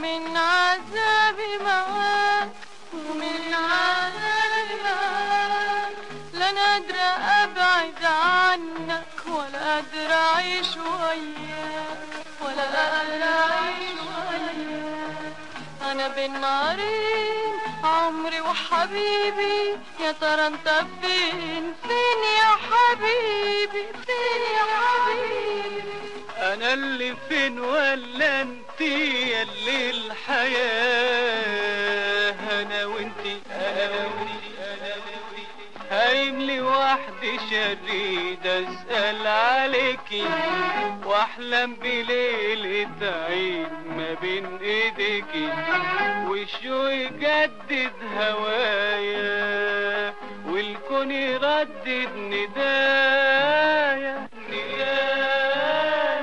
من عذابي معاك ومن عذابي معاك لا انا قادرة ابعد عنك ولا قادرة اعيش وياك ولا قادرة اعيش وياك انا بين نارين عمري وحبيبي يا ترى انت فين فين يا حبيبي فين يا حبيبي انا اللي فين ولا انت يا اللي الحياة انا وانتي انا وانتي انا وانتي هايم لي وحدي شريد اسأل عليكي واحلم بليلة عيد ما بين ايديكي وشو يجدد هوايا والكون يردد ندايا ندايا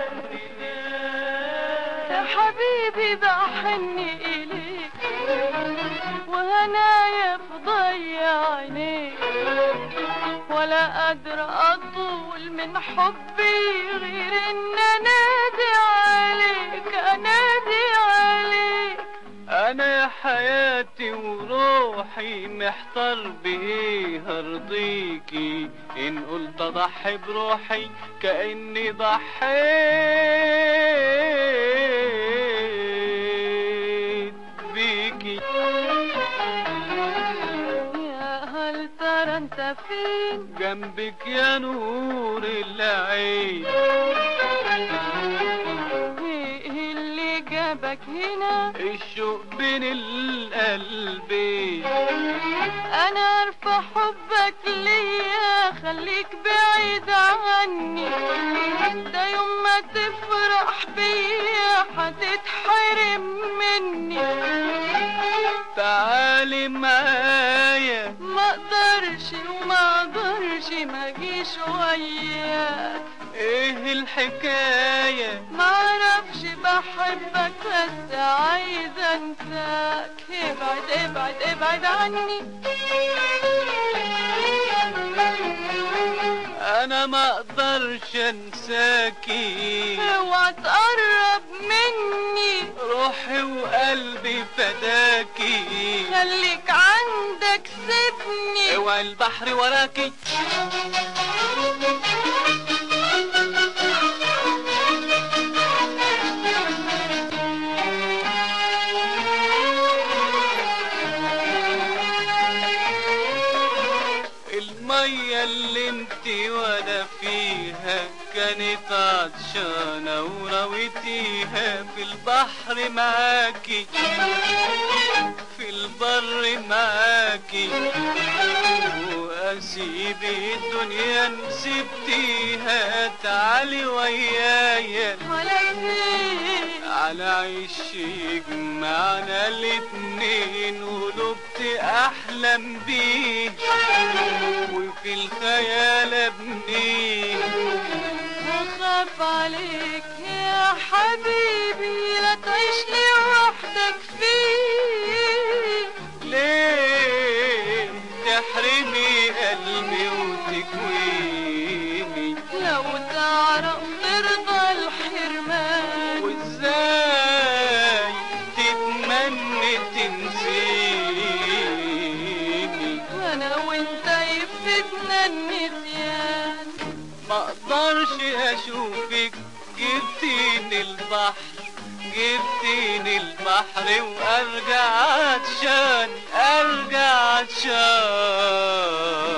يا ندايا حبيبي بحن إليك وهنايا في ضيع عينيك ولا قادرة أطول من حبي غير إن أنادي عليك أنادي عليك انا يا حياتي وروحي محتار بايه هرضيكي ان قلت اضحي بروحي كاني ضحيت بيكي يا هل ترى أنت فين جنبك يا نور العين إيه اللي جابك هنا الشوق بين القلبين انا عارفه حبك ليا خليك بعيد عني ده يوم ما تفرح بيا هتتحرم مني تعالي معايا ما اقدرش وما اقدرش ما اجيش وياك ايه الحكاية ما اعرفش بحبك بس عايزه انساك ابعد ابعد ابعد عني انا ما اقدرش انساكي اوعى تقرب مني روحي وقلبي فداكي خليك عندك سيبني اوعي البحر وراكي المية اللي انت وانا فيها كانت عطشانة ورويتيها في البحر معاكي في البر معاكي واسيب الدنيا نسبتيها تعالي ويايا على فين على عيش يجمعنا الاتنين ولبت احلم بيه وفي الخيال ابنيه اخاف عليك يا حبيبي لا تعيش لوحدك فيه ليه تحرمي قلبي وتكويني لو تعرف ترضى الحرمان وازاي تتمني تنسيني انا وانت يفسدنا النسيان ما اقدرش اشوفك جبتيني البحر جبتيني البحر وارجع عطشان ارجع عطشان